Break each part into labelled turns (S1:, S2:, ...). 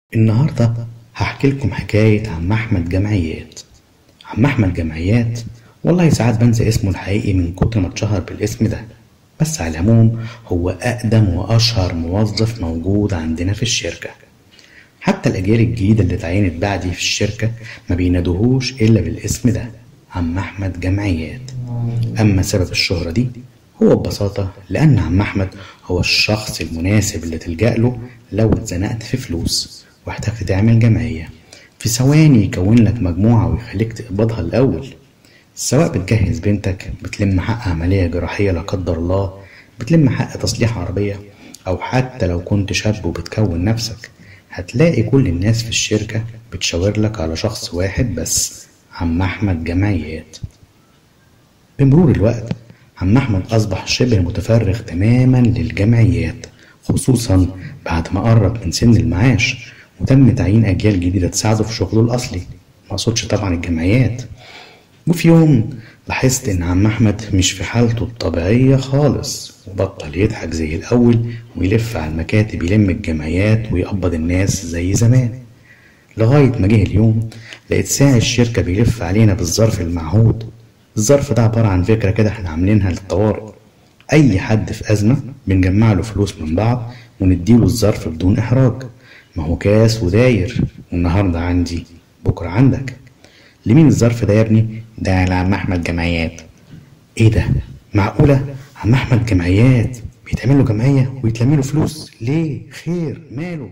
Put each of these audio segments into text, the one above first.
S1: النهاردة هحكي لكم حكاية عم أحمد جمعيات عم أحمد جمعيات والله ساعات بنسى اسمه الحقيقي من كتر ما اتشهر بالاسم ده بس على العموم هو أقدم وأشهر موظف موجود عندنا في الشركة حتى الأجيال الجديدة اللي اتعينت بعدي في الشركة ما بينادوهوش إلا بالاسم ده عم أحمد جمعيات أما سبب الشهرة دي هو ببساطة لأن عم أحمد هو الشخص المناسب اللي تلجأ له لو اتزنقت في فلوس واحتجت تعمل جمعية في ثواني يكون لك مجموعة ويخليك تقبضها الأول سواء بتجهز بنتك بتلم حق عملية جراحية لا قدر الله بتلم حق تصليح عربية أو حتى لو كنت شاب وبتكون نفسك هتلاقي كل الناس في الشركة بتشاور لك على شخص واحد بس عم أحمد جمعيات بمرور الوقت عم أحمد أصبح شبه متفرغ تماما للجمعيات خصوصا بعد ما قرب من سن المعاش وتم تعيين أجيال جديدة تساعده في شغله الأصلي مقصودش طبعا الجمعيات وفي يوم لاحظت إن عم أحمد مش في حالته الطبيعية خالص وبطل يضحك زي الأول ويلف على المكاتب يلم الجمعيات ويقبض الناس زي زمان لغاية ما جه اليوم لقيت ساعي الشركة بيلف علينا بالظرف المعهود الظرف ده عبارة عن فكرة كده احنا عاملينها للطوارئ أي حد في أزمة بنجمع له فلوس من بعض ونديله الظرف بدون إحراج ما هو كاس وداير والنهاردة عندي بكرة عندك لمين الظرف ده يا ابني؟ ده لعم أحمد جمعيات إيه ده؟ معقولة؟ عم أحمد جمعيات بيتعمل له جمعية ويتلم له فلوس ليه؟ خير ماله؟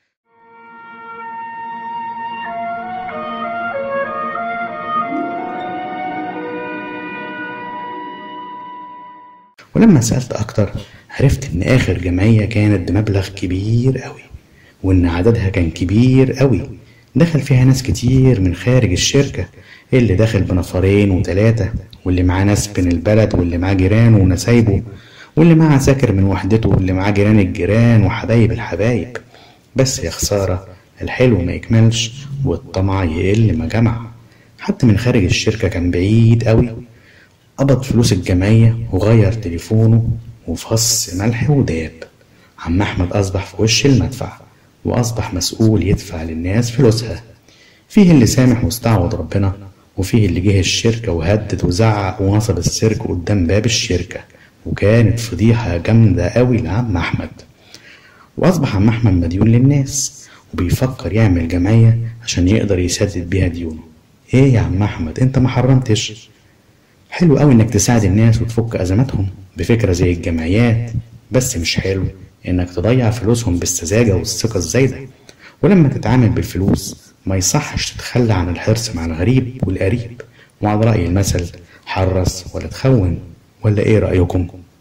S1: ولما سألت أكتر عرفت إن آخر جمعية كانت بمبلغ كبير أوي وإن عددها كان كبير أوي دخل فيها ناس كتير من خارج الشركة اللي داخل بنفرين وتلاتة واللي معاه ناس من البلد واللي معاه جيران ونسايبه واللي معاه عساكر من وحدته واللي معاه جيران الجيران وحبايب الحبايب بس يا خسارة الحلو ما يكملش والطمع يقل ما جمع حد من خارج الشركة كان بعيد أوي قبض فلوس الجمعية وغير تليفونه وفص ملح وداب عم أحمد أصبح في وش المدفع وأصبح مسؤول يدفع للناس فلوسها فيه اللي سامح واستعوض ربنا وفيه اللي جه الشركة وهدد وزعق ونصب السيرك قدام باب الشركة وكانت فضيحة جامدة أوي لعم أحمد وأصبح عم أحمد مديون للناس وبيفكر يعمل جمعية عشان يقدر يسدد بيها ديونه إيه يا عم أحمد أنت ما حرمتش حلو قوي انك تساعد الناس وتفك ازماتهم بفكرة زي الجمعيات بس مش حلو انك تضيع فلوسهم بالسذاجة والثقة الزايدة ولما تتعامل بالفلوس ما يصحش تتخلى عن الحرص مع الغريب والقريب وعلى رأي المثل حرص ولا تخون ولا ايه رأيكم؟